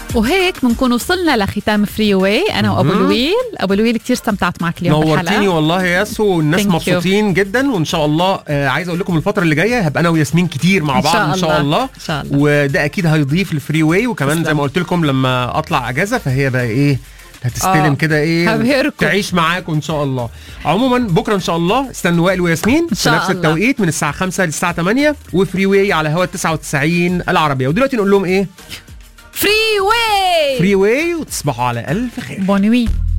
وهيك بنكون وصلنا لختام فري واي انا وابو لويل ابو لويل كثير استمتعت معك اليوم نورتيني بالحلقه والله يا ياسو والناس Thank you. مبسوطين جدا وان شاء الله آه عايز اقول لكم الفتره اللي جايه هبقى انا وياسمين كتير مع إن بعض شاء ان شاء الله. الله إن شاء الله. وده اكيد هيضيف الفري واي وكمان زي تسلم. ما قلت لكم لما اطلع اجازه فهي بقى ايه هتستلم آه. كده ايه هبهركم. تعيش معاكم ان شاء الله عموما بكره ان شاء الله استنوا وائل وياسمين في شاء نفس الله. التوقيت من الساعه 5 للساعه 8 وفري واي على هوا 99 العربيه ودلوقتي نقول لهم ايه فري واي فري واي وتصبحوا على الف خير بونوي